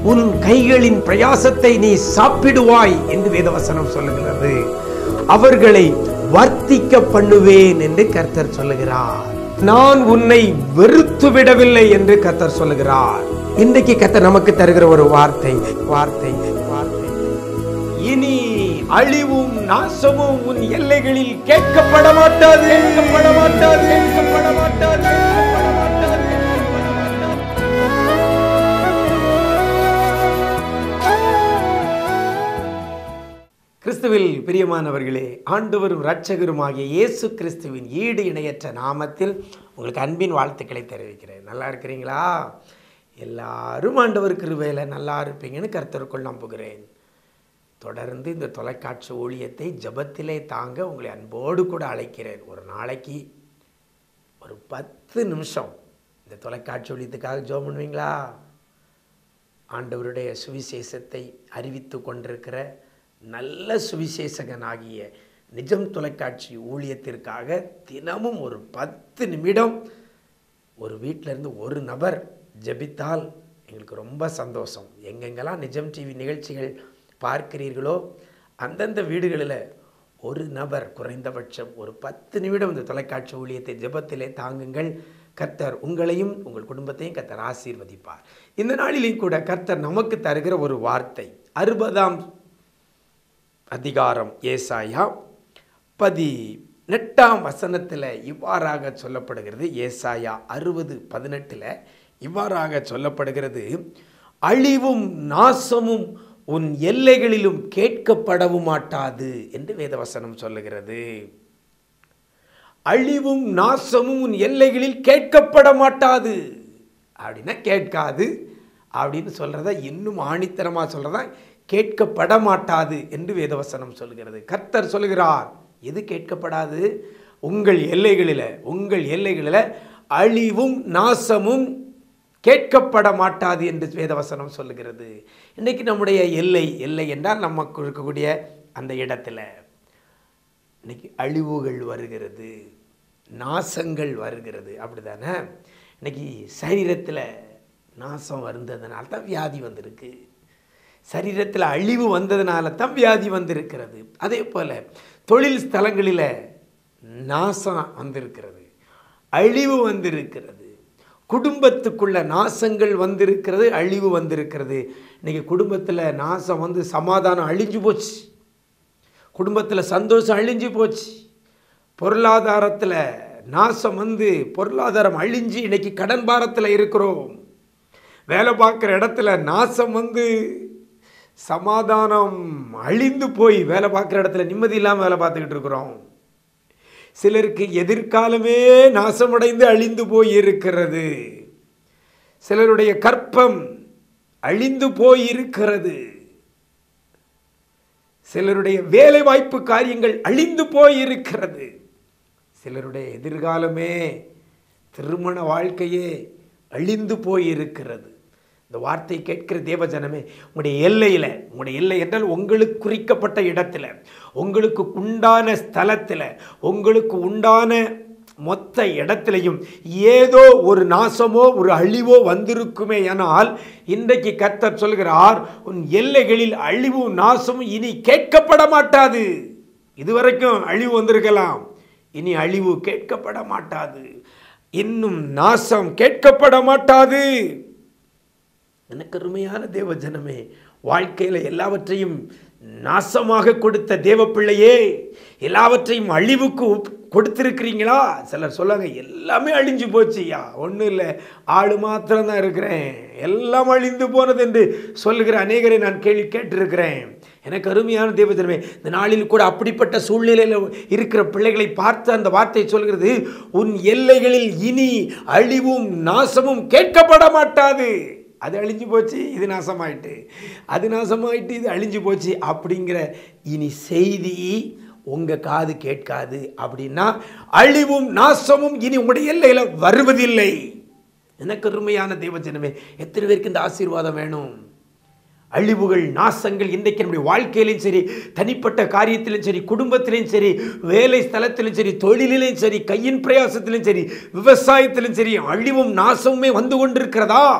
உன் கைகளின் பிரயாசத்தை நீ சாப்பிடுவாய் என்று வேதவசனம் சொல்லுகிறது அவர்களை வர்த்திக்க பண்ணுவேன் என்று கர்த்தர் சொல்லுகிறார் நான் உன்னை வெறுத்து விடவில்லை என்று கர்த்தர் சொல்லுகிறார் இன்றைக்கு கர்த்தர் நமக்கு தருகிற ஒரு வார்த்தை வார்த்தை வார்த்தை இனி அழிவும் நாசமும் உன் எல்லைகளில் கேட்கப்பட மாட்டாது கேட்கப்பட மாட்டாது கேட்கப்பட மாட்டாது கேட்கப்பட மாட்டாது கேட்கப்பட மாட்டாது கிறிஸ்துவில் பிரியமானவர்களே ஆண்டவரும் இரட்சகருமாகிய இயேசு கிறிஸ்துவின் ஈடு இணையற்ற நாமத்தில் உங்களுக்கு அன்பின் வாழ்த்துக்களை தெரிவிக்கிறேன் நல்லா இருக்கிறீங்களா எல்லாரும் ஆண்டவர் கிருபையில் நல்லா இருப்பீங்கன்னு கர்த்தருக்குள் நம்புகிறேன் தொடர்ந்து இந்த தொலைக்காட்சி ஊழியத்தை ஜெபத்திலே தாங்க உங்களை அன்போடு கூட அழைக்கிறேன் ஒரு நாளைக்கு ஒரு பத்து நிமிஷம் இந்த தொலைக்காட்சி ஊழியத்துக்காக ஜெபம் பண்ணுவீங்களா ஆண்டவருடைய சுவிசேஷத்தை அறிவித்து கொண்டிருக்கிற நல்ல சுவிசேஷகனாகிய நிஜம் தொலைக்காட்சி ஊழியத்திற்காக தினமும் ஒரு பத்து நிமிடம் ஒரு வீட்டில இருந்து ஒரு நபர் ஜெபித்தால் எங்களுக்கு ரொம்ப சந்தோஷம் எங்கெங்கெல்லாம் நிஜம் டிவி நிகழ்ச்சிகள் பார்க்கிறீர்களோ அந்தந்த வீடுகளில் ஒரு நபர் குறைந்தபட்சம் ஒரு பத்து நிமிடம் இந்த தொலைக்காட்சி ஊழியத்தை ஜெபத்திலே தாங்குங்கள் கர்த்தர் உங்களையும் உங்கள் குடும்பத்தையும் கர்த்தர் ஆசீர்வதிப்பார் இந்த நாளிலேயும் கூட கர்த்தர் நமக்கு தருகிற ஒரு வார்த்தை அறுபதாம் அதிகாரம் ஏசாயா பதி நெட்டாம் வசனத்தில் இவ்வாறாக சொல்லப்படுகிறது ஏசாயா அறுபது பதினெட்டில் இவ்வாறாக சொல்லப்படுகிறது அழிவும் நாசமும் உன் எல்லைகளிலும் கேட்கப்படவும் மாட்டாது என்று வேதவசனம் சொல்லுகிறது அழிவும் நாசமும் உன் எல்லைகளில் கேட்கப்பட மாட்டாது அப்படின்னா கேட்காது அப்படின்னு சொல்கிறத இன்னும் ஆணித்தரமாக சொல்கிறதா கேட்கப்பட மாட்டாது என்று வேதவசனம் சொல்கிறது கர்த்தர் சொல்கிறார் எது கேட்கப்படாது உங்கள் எல்லைகளில் உங்கள் எல்லைகளில் அழிவும் நாசமும் கேட்கப்பட மாட்டாது என்று வேதவசனம் சொல்லுகிறது இன்றைக்கி நம்முடைய எல்லை எல்லை என்றால் நமக்கு இருக்கக்கூடிய அந்த இடத்துல இன்னைக்கு அழிவுகள் வருகிறது நாசங்கள் வருகிறது அப்படிதானே இன்னைக்கு சரீரத்தில் நாசம் வந்ததுனால தான் வியாதி வந்திருக்கு சரீரத்தில் அழிவு வந்ததுனால தான் வியாதி வந்திருக்கிறது அதே போல் தொழில் ஸ்தலங்களில் நாசம் வந்திருக்கிறது அழிவு வந்திருக்கிறது குடும்பத்துக்குள்ள நாசங்கள் வந்திருக்கிறது அழிவு வந்திருக்கிறது இன்னைக்கு குடும்பத்தில் நாசம் வந்து சமாதானம் அழிஞ்சு போச்சு குடும்பத்தில் சந்தோஷம் அழிஞ்சு போச்சு பொருளாதாரத்தில் நாசம் வந்து பொருளாதாரம் அழிஞ்சு இன்னைக்கு கடன் பாரத்தில் இருக்கிறோம் வேலை பார்க்குற இடத்துல நாசம் வந்து சமாதானம் அழிந்து போய் வேலை பார்க்குற இடத்துல நிம்மதி இல்லாமல் வேலை பார்த்துக்கிட்டு இருக்கிறோம் சிலருக்கு எதிர்காலமே நாசமடைந்து அழிந்து போய் இருக்கிறது சிலருடைய கற்பம் அழிந்து போய் இருக்கிறது சிலருடைய வேலை வாய்ப்பு காரியங்கள் அழிந்து போய் இருக்கிறது சிலருடைய எதிர்காலமே திருமண வாழ்க்கையே அழிந்து போய் இருக்கிறது இந்த வார்த்தை கேட்கிற தேவஜனமே உங்களுடைய எல்லையில் உங்களுடைய எல்லை என்றால் உங்களுக்கு குறிக்கப்பட்ட இடத்துல உங்களுக்கு உண்டான ஸ்தலத்தில் உங்களுக்கு உண்டான மொத்த இடத்திலையும் ஏதோ ஒரு நாசமோ ஒரு அழிவோ வந்திருக்குமே ஆனால் இன்றைக்கு கர்த்தர் சொல்கிறார் உன் எல்லைகளில் அழிவும் நாசமும் இனி கேட்கப்பட மாட்டாது இதுவரைக்கும் அழிவு வந்திருக்கலாம் இனி அழிவு கேட்கப்பட மாட்டாது இன்னும் நாசம் கேட்கப்பட மாட்டாது எனக்கு அருமையான தேவ ஜனமே வாழ்க்கையில் எல்லாவற்றையும் நாசமாக கொடுத்த தேவ பிள்ளையே எல்லாவற்றையும் அழிவுக்கு உப்- கொடுத்திருக்கிறீங்களா சிலர் சொல்லாங்க எல்லாமே அழிஞ்சு போச்சுயா ஒன்றும் இல்லை ஆளு மாத்திரம் தான் இருக்கிறேன் எல்லாம் அழிந்து போனது என்று சொல்லுகிற அநேகரை நான் கேள்வி கேட்டிருக்கிறேன் எனக்கு அருமையான தேவஜனமே இந்த நாளில் கூட அப்படிப்பட்ட சூழ்நிலையில் இருக்கிற பிள்ளைகளை பார்த்து அந்த வார்த்தை சொல்கிறது உன் எல்லைகளில் இனி அழிவும் நாசமும் கேட்கப்பட மாட்டாது அது அழிஞ்சு போச்சு இது நாசமாயிட்டு அது நாசமாயிட்டு இது அழிஞ்சு போச்சு அப்படிங்கிற இனி செய்தி உங்கள் காது கேட்காது அப்படின்னா அழிவும் நாசமும் இனி உங்களுடைய எல்லையில் வருவதில்லை எனக்கு அருமையான தேவஜனமே எத்தனை பேருக்கு இந்த ஆசீர்வாதம் வேணும் அழிவுகள் நாசங்கள் இன்றைக்கு நம்முடைய வாழ்க்கையிலும் சரி தனிப்பட்ட காரியத்திலும் சரி குடும்பத்திலும் சரி வேலை ஸ்தலத்திலும் சரி தொழிலிலும் சரி கையின் பிரயாசத்திலும் சரி விவசாயத்திலும் சரி அழிவும் நாசமுமே வந்து கொண்டிருக்கிறதா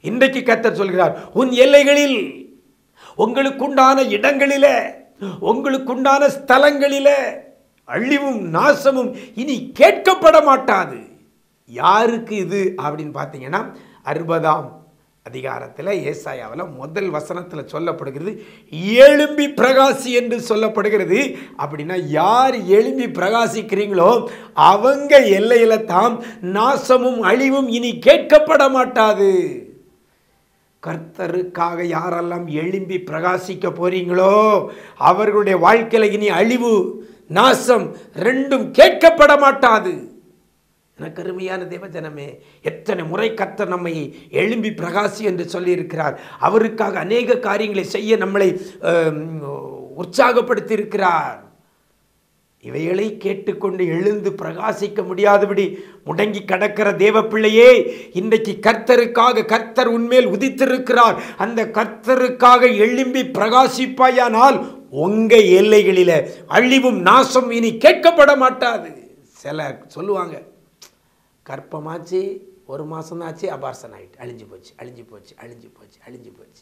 இன்றைக்கு கர்த்தர் சொல்கிறார் உன் எல்லைகளில் உங்களுக்குண்டான இடங்களிலே உங்களுக்குண்டான ஸ்தலங்களிலே அழிவும் நாசமும் இனி கேட்கப்பட மாட்டாது யாருக்கு இது அப்படின்னு பார்த்தீங்கன்னா அறுபதாம் அதிகாரத்தில் ஏசாயாவில் முதல் வசனத்தில் சொல்லப்படுகிறது எழும்பி பிரகாசி என்று சொல்லப்படுகிறது அப்படின்னா யார் எழும்பி பிரகாசிக்கிறீங்களோ அவங்க எல்லையில தாம் நாசமும் அழிவும் இனி கேட்கப்பட மாட்டாது கர்த்தருக்காக யாரெல்லாம் எழும்பி பிரகாசிக்க போறீங்களோ அவர்களுடைய வாழ்க்கையில இனி அழிவு நாசம் ரெண்டும் கேட்கப்பட மாட்டாது எனக்கு அருமையான தேவஜனமே எத்தனை முறை கர்த்தர் நம்மை எழும்பி பிரகாசி என்று சொல்லியிருக்கிறார் அவருக்காக அநேக காரியங்களை செய்ய நம்மளை அஹ், உற்சாகப்படுத்தி இருக்கிறார் இவைகளை கேட்டுக்கொண்டு எழுந்து பிரகாசிக்க முடியாதபடி முடங்கி கடக்கிற தேவ பிள்ளையே இன்றைக்கு கர்த்தருக்காக கர்த்தர் உன்மேல் உதித்திருக்கிறார் அந்த கர்த்தருக்காக எழும்பி பிரகாசிப்பாயானால் உங்க எல்லைகளில அழிவும் நாசம் இனி கேட்கப்பட மாட்டாது சில சொல்லுவாங்க கற்பமாச்சு ஒரு மாதம் தான் ஆச்சு அபார்சன் ஆயிட்டு அழிஞ்சு போச்சு அழிஞ்சு போச்சு அழிஞ்சு போச்சு அழிஞ்சு போச்சு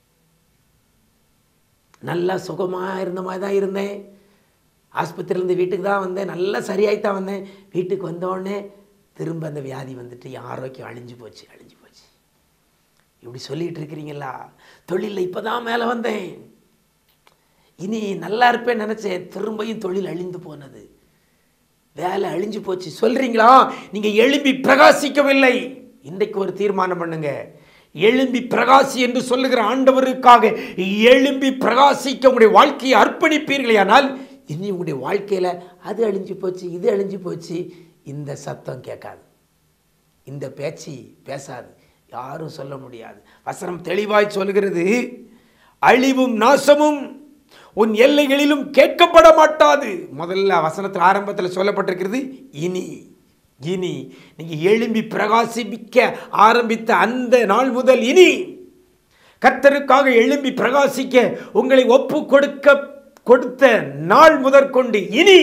நல்லா சுகமாக இருந்த மாதிரி தான் இருந்தேன் ஆஸ்பத்திரியிலேருந்து வீட்டுக்கு தான் வந்தேன் நல்லா சரியாகி தான் வந்தேன் வீட்டுக்கு வந்தோடனே திரும்ப அந்த வியாதி வந்துட்டு என் ஆரோக்கியம் அழிஞ்சு போச்சு அழிஞ்சு போச்சு இப்படி சொல்லிட்டு இருக்கிறீங்களா தொழிலில் இப்போ தான் மேலே வந்தேன் இனி நல்லா இருப்பேன்னு நினச்சேன் திரும்பியும் தொழில் அழிந்து போனது வேலை அழிஞ்சு போச்சு சொல்றீங்களா நீங்க எழும்பி பிரகாசிக்கவில்லை இன்றைக்கு ஒரு தீர்மானம் பண்ணுங்க எழும்பி பிரகாசி என்று சொல்லுகிற ஆண்டவருக்காக எழும்பி பிரகாசிக்க உங்களுடைய வாழ்க்கையை அர்ப்பணிப்பீர்களேயானால் இனி உங்களுடைய வாழ்க்கையில அது அழிஞ்சு போச்சு இது அழிஞ்சு போச்சு இந்த சத்தம் கேட்காது இந்த பேச்சு பேசாது யாரும் சொல்ல முடியாது வசனம் தெளிவாய் சொல்கிறது அழிவும் நாசமும் உன் எல்லைகளிலும் கேட்கப்பட மாட்டாது முதல்ல வசனத்தில் ஆரம்பத்தில் சொல்லப்பட்டிருக்கிறது இனி இனி நீங்க எழும்பி பிரகாசிப்பிக்க ஆரம்பித்த அந்த நாள் முதல் இனி கர்த்தருக்காக எழும்பி பிரகாசிக்க உங்களை ஒப்பு கொடுக்க கொடுத்த நாள் முதற்கொண்டு இனி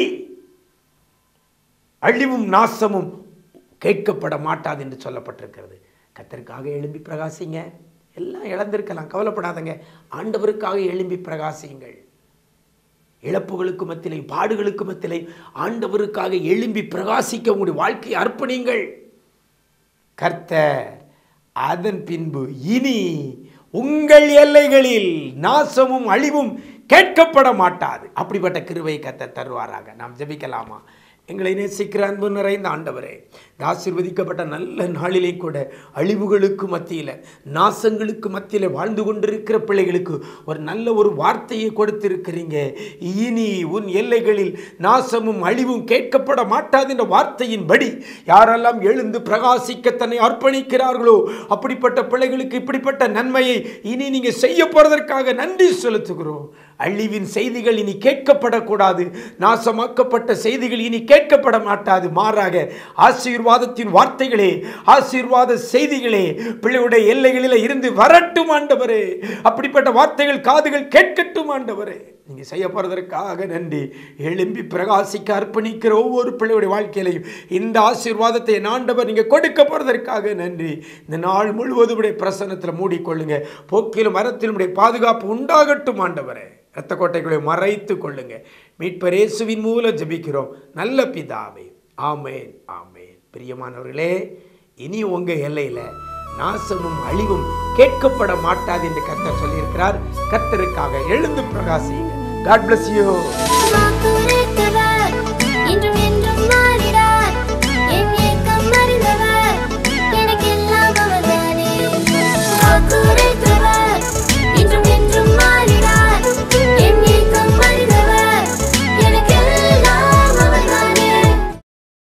அழிவும் நாசமும் கேட்கப்பட மாட்டாது என்று சொல்லப்பட்டிருக்கிறது கத்தருக்காக எழும்பி பிரகாசிங்க எல்லாம் இழந்திருக்கலாம் கவலைப்படாதங்க ஆண்டவருக்காக எழும்பி பிரகாசியுங்கள் இழப்புகளுக்கு மத்தியிலே பாடுகளுக்கு மத்தியிலே ஆண்டவருக்காக எழும்பி பிரகாசிக்க உங்களுடைய வாழ்க்கையை அர்ப்பணிங்கள் கர்த்தர் அதன் பின்பு இனி உங்கள் எல்லைகளில் நாசமும் அழிவும் கேட்கப்பட மாட்டாது அப்படிப்பட்ட கிருபையை கர்த்தர் தருவாராக நாம் ஜெபிக்கலாமா எங்களை நேசிக்கிற அன்பு நிறைந்த ஆண்டவரே இந்த ஆசீர்வதிக்கப்பட்ட நல்ல நாளிலே கூட அழிவுகளுக்கு மத்தியில் நாசங்களுக்கு மத்தியில் வாழ்ந்து கொண்டிருக்கிற பிள்ளைகளுக்கு ஒரு நல்ல ஒரு வார்த்தையை கொடுத்திருக்கிறீங்க இனி உன் எல்லைகளில் நாசமும் அழிவும் கேட்கப்பட மாட்டாது என்ற வார்த்தையின்படி யாரெல்லாம் எழுந்து பிரகாசிக்க தன்னை அர்ப்பணிக்கிறார்களோ அப்படிப்பட்ட பிள்ளைகளுக்கு இப்படிப்பட்ட நன்மையை இனி நீங்க செய்ய போறதற்காக நன்றி செலுத்துகிறோம் அழிவின் செய்திகள் இனி கேட்கப்படக்கூடாது நாசமாக்கப்பட்ட செய்திகள் இனி கேட்கப்பட மாட்டாது மாறாக ஆசீர்வாதத்தின் வார்த்தைகளே ஆசீர்வாத செய்திகளே பிள்ளையுடைய எல்லைகளில் இருந்து வரட்டும் ஆண்டவரே அப்படிப்பட்ட வார்த்தைகள் காதுகள் கேட்கட்டும் ஆண்டவரே நீங்க செய்ய போறதற்காக நன்றி எழும்பி பிரகாசிக்க அர்ப்பணிக்கிற ஒவ்வொரு பிள்ளையுடைய வாழ்க்கையிலையும் இந்த ஆசீர்வாதத்தை என் ஆண்டவர் நீங்க கொடுக்க போறதற்காக நன்றி இந்த நாள் முழுவதும் உடைய பிரசன்னத்தில் மூடிக்கொள்ளுங்க போக்கிலும் மரத்திலும் உடைய பாதுகாப்பு உண்டாகட்டும் ஆண்டவரே இரத்த கோட்டைகளை மறைத்து கொள்ளுங்க மீட்பர் இயேசுவின் மூலம் ஜெபிக்கிறோம் நல்ல பிதாவே ஆமேன் ஆமேன் பிரியமானவர்களே இனி உங்க எல்லையில நாசமும் அழிவும் கேட்கப்பட மாட்டாது என்று கர்த்தர் சொல்லியிருக்கிறார் கர்த்தருக்காக எழுந்து பிரகாசியுங்க காட் bless you